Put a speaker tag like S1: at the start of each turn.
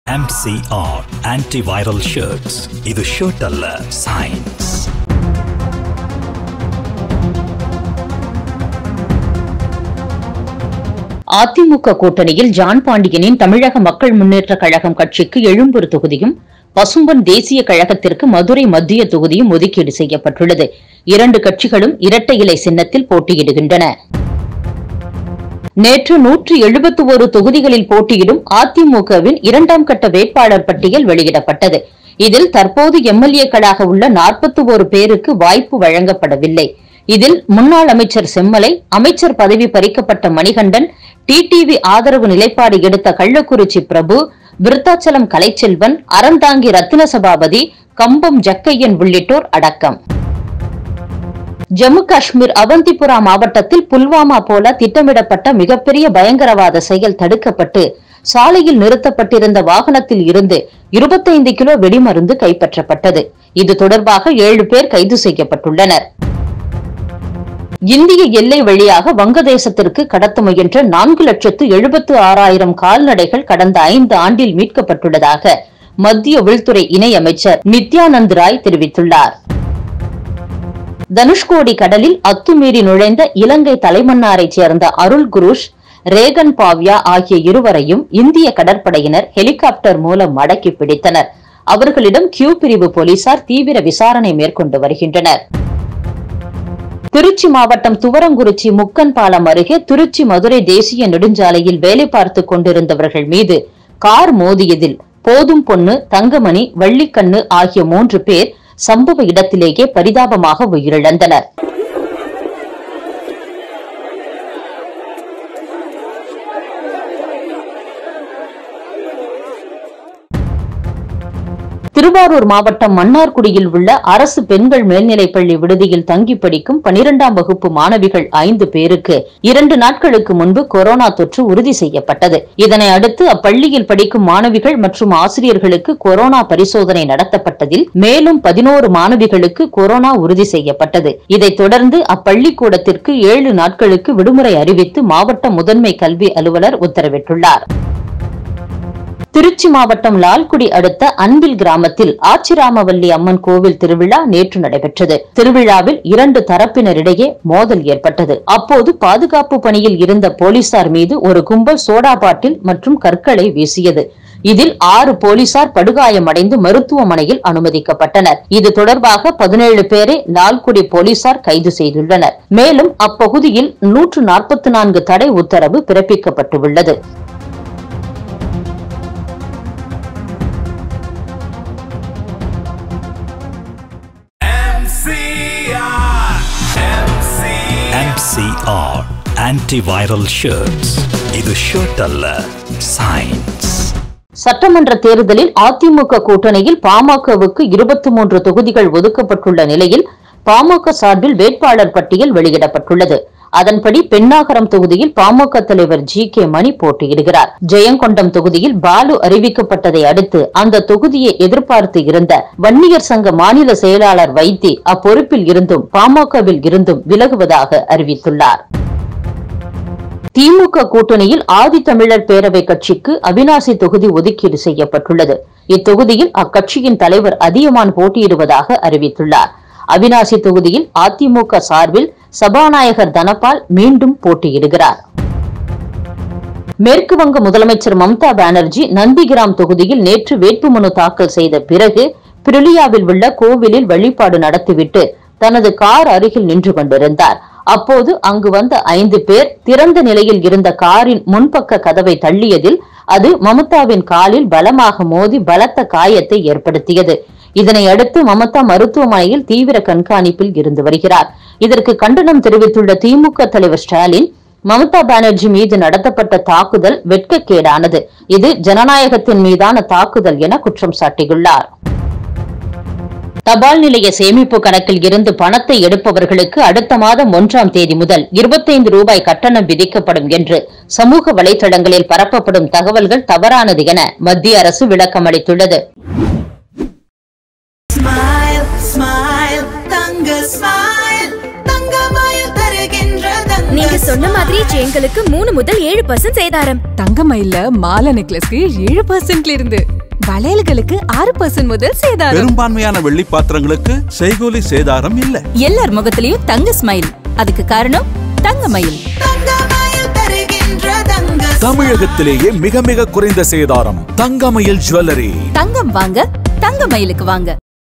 S1: MCR antiviral shirts இது shirt அல்ல science
S2: அதிமுக கூட்டணியில் ஜான் பாண்டியனின் தமிழக மக்கள் முன்னேற்ற கழகம் கட்சிக்கு எழும்பூர் தொகுதியும் பசும்பன் தேசிய கழகத்திற்கு மதுரை மத்திய தொகுதியும் ஒதுக்கீடு செய்யப்பட்டுள்ளது இரண்டு கட்சிகளும் இரட்டை இலை சின்னத்தில் போட்டியிடுகின்றன நேற்று நூற்று எழுபத்தி ஒரு தொகுதிகளில் போட்டியிடும் அதிமுகவின் இரண்டாம் கட்ட வேட்பாளர் பட்டியல் வெளியிடப்பட்டது இதில் தற்போது எம்எல்ஏக்களாக உள்ள நாற்பத்தி ஒரு பேருக்கு வாய்ப்பு வழங்கப்படவில்லை இதில் முன்னாள் அமைச்சர் செம்மலை அமைச்சர் பதவி பறிக்கப்பட்ட மணிகண்டன் டிடிவி ஆதரவு நிலைப்பாடு எடுத்த கள்ளக்குறிச்சி பிரபு விருத்தாச்சலம் கலைச்செல்வன் அறந்தாங்கி ரத்தின சபாபதி கம்பம் ஜக்கையன் உள்ளிட்டோர் அடக்கம் ஜம்மு காஷ்மீர் அவந்திபுரா மாவட்டத்தில் புல்வாமா போல திட்டமிடப்பட்ட மிகப்பெரிய பயங்கரவாத செயல் தடுக்கப்பட்டு சாலையில் நிறுத்தப்பட்டிருந்த வாகனத்தில் இருந்து இருபத்தைந்து கிலோ வெடிமருந்து கைப்பற்றப்பட்டது இது தொடர்பாக ஏழு பேர் கைது செய்யப்பட்டுள்ளனர் இந்திய எல்லை வழியாக வங்கதேசத்திற்கு கடத்த முயன்ற நான்கு லட்சத்து எழுபத்து ஆறாயிரம் கால்நடைகள் கடந்த ஐந்து ஆண்டில் மீட்கப்பட்டுள்ளதாக மத்திய உள்துறை இணையமைச்சர் நித்யானந்த் ராய் தெரிவித்துள்ளார் தனுஷ்கோடி கடலில் அத்துமீறி நுழைந்த இலங்கை தலைமன்னாரைச் சேர்ந்த அருள் குருஷ் ரேகன் பாவ்யா ஆகிய இருவரையும் இந்திய கடற்படையினர் ஹெலிகாப்டர் மூலம் மடக்கி பிடித்தனர் அவர்களிடம் கியூ பிரிவு போலீசார் தீவிர விசாரணை மேற்கொண்டு வருகின்றனர் திருச்சி மாவட்டம் துவரங்குறிச்சி முக்கன் பாலம் அருகே திருச்சி மதுரை தேசிய நெடுஞ்சாலையில் வேலை பார்த்துக் கொண்டிருந்தவர்கள் மீது கார் மோதியதில் போதும் பொண்ணு தங்கமணி வள்ளிக்கண்ணு ஆகிய மூன்று பேர் சம்பவ இடத்திலேயே பரிதாபமாக உயிரிழந்தனர் திருவாரூர் மாவட்டம் மன்னார்குடியில் உள்ள அரசு பெண்கள் மேல்நிலைப்பள்ளி விடுதியில் தங்கி படிக்கும் பனிரெண்டாம் வகுப்பு மாணவிகள் ஐந்து பேருக்கு இரண்டு நாட்களுக்கு முன்பு கொரோனா தொற்று உறுதி செய்யப்பட்டது இதனை அடுத்து அப்பள்ளியில் படிக்கும் மாணவிகள் மற்றும் ஆசிரியர்களுக்கு கொரோனா பரிசோதனை நடத்தப்பட்டதில் மேலும் பதினோரு மாணவிகளுக்கு கொரோனா உறுதி செய்யப்பட்டது இதைத் தொடர்ந்து அப்பள்ளிக்கூடத்திற்கு ஏழு நாட்களுக்கு விடுமுறை அறிவித்து மாவட்ட முதன்மை கல்வி அலுவலர் உத்தரவிட்டுள்ளார் திருச்சி மாவட்டம் லால்குடி அடுத்த அன்பில் கிராமத்தில் ஆச்சிராமவல்லி அம்மன் கோவில் திருவிழா நேற்று நடைபெற்றது திருவிழாவில் இரண்டு தரப்பினரிடையே மோதல் ஏற்பட்டது அப்போது பாதுகாப்பு பணியில் இருந்த போலீசார் மீது ஒரு கும்பல் சோடா பாட்டில் மற்றும் கற்களை வீசியது இதில் ஆறு போலீசார் படுகாயமடைந்து மருத்துவமனையில் அனுமதிக்கப்பட்டனர் இது தொடர்பாக பதினேழு பேரை லால்குடி போலீசார் கைது செய்துள்ளனர் மேலும் அப்பகுதியில் நூற்று நாற்பத்தி நான்கு தடை உத்தரவு பிறப்பிக்கப்பட்டுள்ளது
S1: MCR ஆன்டிவைரல் ஷர்ட்ஸ் இது ஷர்ட் அல்ல சயின்ஸ்
S2: சட்டமன்ற தேர்தலில் அதிமுக கூட்டணியில் பாமகவுக்கு இருபத்தி மூன்று தொகுதிகள் ஒதுக்கப்பட்டுள்ள நிலையில் பாமக சார்பில் வேட்பாளர் பட்டியல் வெளியிடப்பட்டுள்ளது அதன்படி பெண்ணாகரம் தொகுதியில் பாமக தலைவர் ஜி கே மணி போட்டியிடுகிறார் ஜெயங்கொண்டம் தொகுதியில் பாலு அறிவிக்கப்பட்டதை அடுத்து அந்த தொகுதியை எதிர்பார்த்து இருந்த வன்னியர் சங்க மாநில செயலாளர் வைத்தி அப்பொறுப்பில் இருந்தும் பாமகவில் இருந்தும் விலகுவதாக அறிவித்துள்ளார் திமுக கூட்டணியில் ஆதித்தமிழர் பேரவை கட்சிக்கு அவினாசி தொகுதி ஒதுக்கீடு செய்யப்பட்டுள்ளது இத்தொகுதியில் அக்கட்சியின் தலைவர் அதியமான் போட்டியிடுவதாக அறிவித்துள்ளார் அவினாசி தொகுதியில் அதிமுக சார்பில் சபாநாயகர் தனபால் மீண்டும் போட்டியிடுகிறார் மேற்கு வங்க முதலமைச்சர் மம்தா பானர்ஜி நந்திகிராம் தொகுதியில் நேற்று வேட்புமனு தாக்கல் செய்த பிறகு பிரிலியாவில் உள்ள கோவிலில் வழிபாடு நடத்திவிட்டு தனது கார் அருகில் நின்று கொண்டிருந்தார் அப்போது அங்கு வந்த ஐந்து பேர் திறந்த நிலையில் இருந்த காரின் முன்பக்க கதவை தள்ளியதில் அது மமதாவின் காலில் பலமாக மோதி பலத்த காயத்தை ஏற்படுத்தியது இதனை அடுத்து மமதா மருத்துவமனையில் தீவிர கண்காணிப்பில் இருந்து வருகிறார் இதற்கு கண்டனம் தெரிவித்துள்ள திமுக தலைவர் ஸ்டாலின் மமதா பானர்ஜி மீது நடத்தப்பட்ட தாக்குதல் வெட்கக்கேடானது இது ஜனநாயகத்தின் மீதான தாக்குதல் என குற்றம் சாட்டியுள்ளார் தபால் நிலைய சேமிப்பு கணக்கில் இருந்து பணத்தை எடுப்பவர்களுக்கு அடுத்த மாதம் ஒன்றாம் தேதி முதல் இருபத்தைந்து ரூபாய் கட்டணம் விதிக்கப்படும் என்று சமூக வலைதளங்களில் பரப்பப்படும் தகவல்கள் தவறானது என மத்திய அரசு விளக்கம் அளித்துள்ளது
S3: ஸ்மைல் ஸ்மைல் தங்க ஸ்மைல் தங்கமயில் தருகின்ற தங்க
S4: நீங்க சொன்ன மாதிரி செயின்களுக்கு மூணு முதல் ஏழு பர்சன்ட் சேதாரம்
S5: தங்க மயில்ல மாலை நெக்லஸ்க்கு ஏழு பர்சன்ட்ல இருந்து
S4: வளையல்களுக்கு ஆறு பர்சன்ட் முதல் சேதாரம்
S5: பெரும்பான்மையான வெள்ளி பாத்திரங்களுக்கு செய்கூலி சேதாரம் இல்ல
S4: எல்லார் முகத்திலயும் தங்க ஸ்மைல் அதுக்கு காரணம் தங்கமயில்
S3: தங்கமயில் தருகின்ற தங்க
S6: தமிழகத்திலேயே மிக மிக குறைந்த சேதாரம் தங்கமயில் ஜுவல்லரி
S4: தங்கம் வாங்க தங்கமயிலுக்கு வாங்க